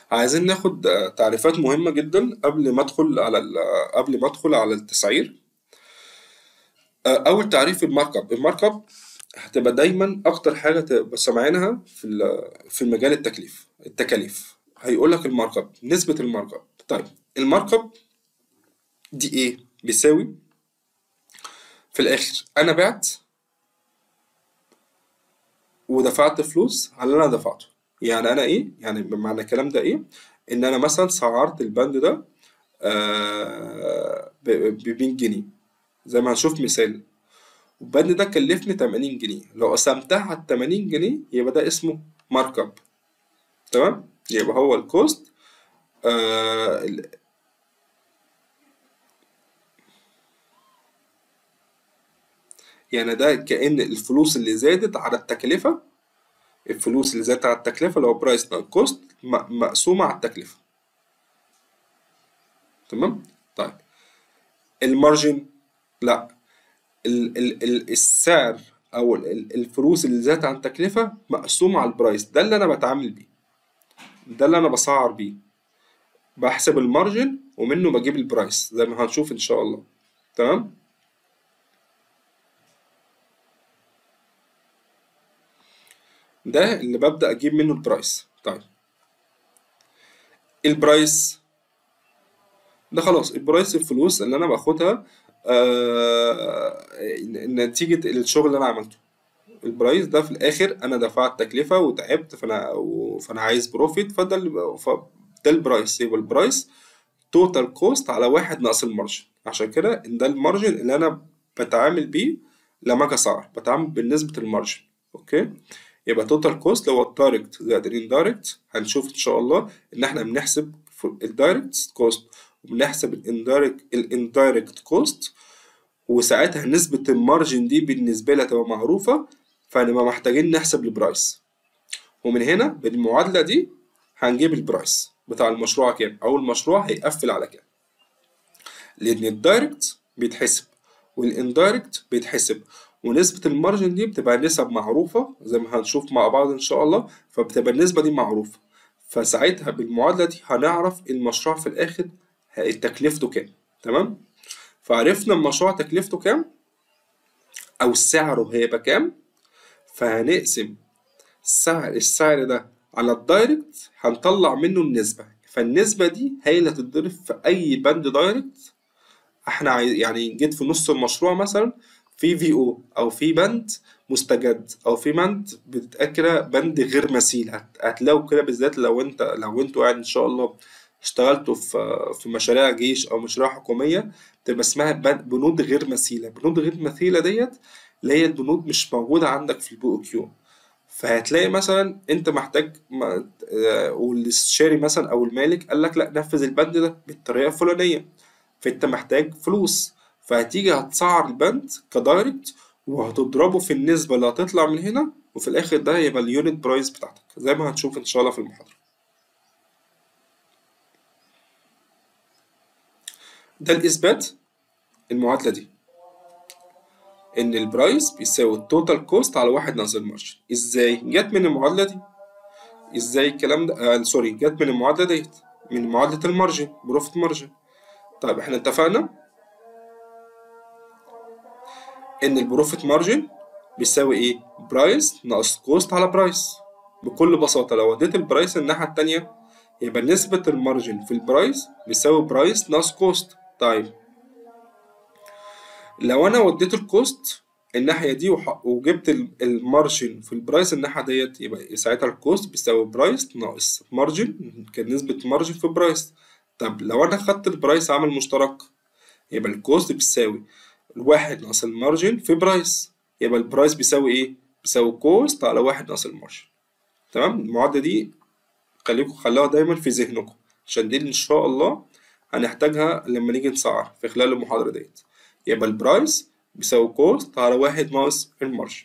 عايزين ناخد آه، تعريفات مهمة جدا قبل ما ادخل على ال- قبل ما ادخل على التسعير آه، أول تعريف المارك اب المارك اب هتبقى دايما أكتر حاجة تبقى سامعينها في ال- في مجال التكليف التكاليف هيقول لك المارك اب نسبة المارك اب طيب المارك اب دي إيه؟ بيساوي في الآخر أنا بعت ودفعت فلوس على اللي أنا دفعته يعني أنا إيه؟ يعني بمعنى الكلام ده إيه؟ إن أنا مثلا سعرت البند ده آه ب 100 جنيه زي ما هنشوف مثال والبند ده كلفني 80 جنيه لو قسمتها على 80 جنيه يبقى ده اسمه مارك اب تمام يبقى هو الكوست آه ال- يعني ده كأن الفلوس اللي زادت على التكلفة الفلوس اللي زادت على التكلفة اللي هو برايس كوست مقسومة على التكلفة تمام طيب المارجن لا ال ال ال السعر او ال ال الفلوس اللي زادت عن التكلفة مقسومة على البرايس ده اللي انا بتعامل بيه ده اللي انا بسعر بيه بحسب المارجن ومنه بجيب البرايس زي ما هنشوف ان شاء الله تمام ده اللي ببدأ اجيب منه البرايس طيب البرايس ده خلاص البرايس الفلوس اللي انا باخدها آه نتيجة الشغل اللي انا عملته البرايس ده في الاخر انا دفعت تكلفة وتعبت فانا فانا عايز بروفيت فده اللي ف- ده البرايس يبقى البرايس توتال كوست على واحد ناقص المارجن عشان كده ان ده المارجن اللي انا بتعامل بيه لما اجي اسعر بتعامل بنسبة المارجن اوكي يبقى توتال كوست لو الدايركت زائد الاندايركت هنشوف ان شاء الله ان احنا بنحسب الدايركت كوست وبنحسب الاندايركت الاندايركت كوست وساعتها نسبة المارجن دي بالنسبة لها تبقى معروفة فهنبقى محتاجين نحسب البرايس ومن هنا بالمعادلة دي هنجيب البرايس بتاع المشروع كام أو المشروع هيقفل على كام لأن الدايركت بيتحسب والاندايركت بيتحسب ونسبة المارجن دي بتبقى نسب معروفة زي ما هنشوف مع بعض إن شاء الله فبتبقى النسبة دي معروفة فساعتها بالمعادلة دي هنعرف المشروع في الآخر هي- تكلفته كام تمام فعرفنا المشروع تكلفته كام أو سعره هيبقى كام فهنقسم السعر السعر ده على الدايركت هنطلع منه النسبة فالنسبة دي هي اللي هتتضرب في أي بند دايركت احنا عايز يعني جيت في نص المشروع مثلا في في او او في بند مستجد او في بند بتتقال كده بند غير مثيل هت- هتلاقوا كده بالذات لو انت لو انتوا يعني ان شاء الله اشتغلتوا في في مشاريع جيش او مشاريع حكوميه بتبقى اسمها بن- بنود غير مثيله بنود غير مثيله ديت اللي هي البنود مش موجوده عندك في البي او كيو فهتلاقي مثلا انت محتاج ما- آه، والاستشاري مثلا او المالك قال لك لا نفذ البند ده بالطريقه الفلانيه فانت محتاج فلوس فهتيجي هتسعر البند كدايركت وهتضربه في النسبة اللي هتطلع من هنا وفي الآخر ده هيبقى اليونت برايس بتاعتك زي ما هنشوف إن شاء الله في المحاضرة ده الإثبات المعادلة دي إن البرايس بيساوي التوتال كوست على واحد ناقص المارجن إزاي؟ جت من المعادلة دي إزاي الكلام ده؟ آه سوري جت من المعادلة ديت من معادلة المارجن بروفيت مارجن طيب إحنا اتفقنا ان البروفيت مارجن بيساوي ايه برايس ناقص كوست على برايس بكل بساطه لو وديت البرايس الناحيه التانية يبقى نسبه المارجن في البرايس بيساوي برايس ناقص كوست طيب لو انا وديت الكوست الناحيه دي وح- وجبت ال- المارجن في البرايس الناحيه ديت يبقى ساعتها الكوست بيساوي برايس ناقص مارجن كان نسبه مارجن في برايس طب لو انا خدت البرايس عامل مشترك يبقى الكوست بيساوي الواحد ناقص المارجن في برايس يبقى البرايس بيساوي ايه؟ بيساوي كوست على واحد ناقص المارجن تمام المعادلة دي خليكم خلوها دايما في ذهنكم عشان دي ان شاء الله هنحتاجها لما نيجي نسعر في خلال المحاضرة ديت يبقى البرايس بيساوي كوست على واحد ناقص المارجن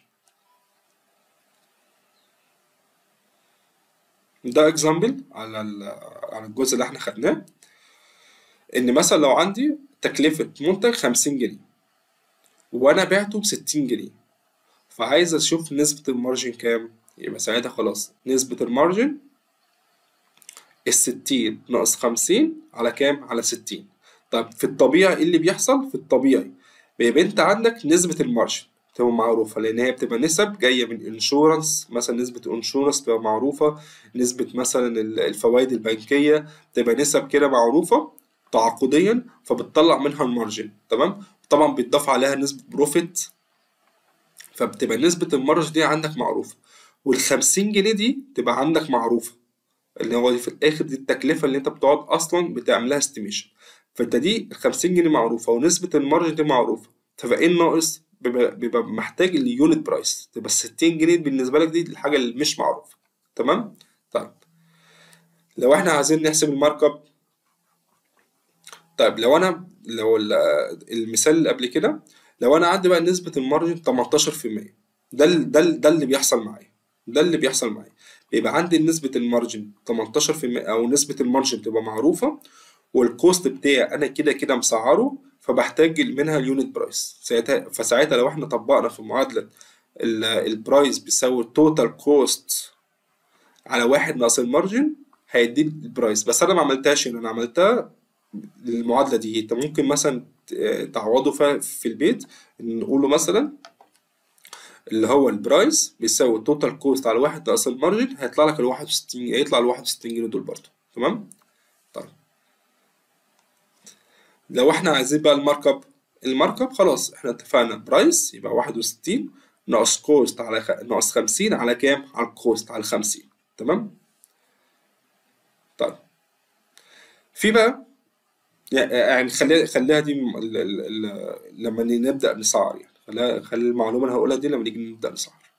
ده اكزامبل على ال- على الجزء اللي احنا خدناه ان مثلا لو عندي تكلفة منتج خمسين جنيه وانا بعته بستين جنيه فعايز اشوف نسبة المارجن كام يبقى ساعتها خلاص نسبة المارجن الستين ناقص خمسين على كام؟ على ستين طب في الطبيعي ايه اللي بيحصل؟ في الطبيعي بيبقى انت عندك نسبة المارجن تبقى معروفة لأن هي بتبقى نسب جاية من انشورنس مثلا نسبة انشورنس تبقى معروفة نسبة مثلا الفوائد البنكية تبقى نسب كده معروفة تعاقديا فبتطلع منها المارجن تمام طبعا بيتضاف عليها نسبة بروفيت فبتبقى نسبة المارج دي عندك معروفة والخمسين جنيه دي تبقى عندك معروفة اللي هو دي في الآخر دي التكلفة اللي أنت بتقعد أصلا بتعملها استيميشن فأنت دي الخمسين جنيه معروفة ونسبة المارج دي معروفة فبقى إيه الناقص؟ بيبقى, بيبقى محتاج اليونت برايس تبقى الستين جنيه بالنسبة لك دي الحاجة اللي مش معروفة تمام؟ طيب لو احنا عايزين نحسب المارك اب طيب لو انا لو المثال اللي قبل كده لو انا عندي بقى نسبة المارجن 18% ده ال ده ال ده اللي بيحصل معايا ده اللي بيحصل معايا بيبقى عندي نسبة المارجن 18% أو نسبة المارجن بتبقى معروفة والكوست بتاعي أنا كده كده مسعره فبحتاج منها اليونت برايس ساعتها فساعتها لو احنا طبقنا في معادلة البرايس بيساوي التوتال كوست على واحد ناقص المارجن هيديني البرايس بس أنا ما عملتهاش هنا أنا عملتها المعادلة دي انت ممكن مثلا تعوضه في البيت نقوله مثلا اللي هو البرايس بيساوي التوتال كوست على واحد ناقص المارجن هيطلع لك ال 61 هيطلع ال 61 جنيه دول برضه تمام طيب لو احنا عايزين بقى المارك اب المارك اب خلاص احنا اتفقنا برايس يبقى 61 ناقص كوست على خ... ناقص 50 على كام؟ على الكوست على 50 تمام؟ طيب في بقى يعني خليها خليها دي ال ال ال لما نبدا نسعر يعني خليها خلي المعلومه اللي هقولها دي لما نيجي نبدا نسعر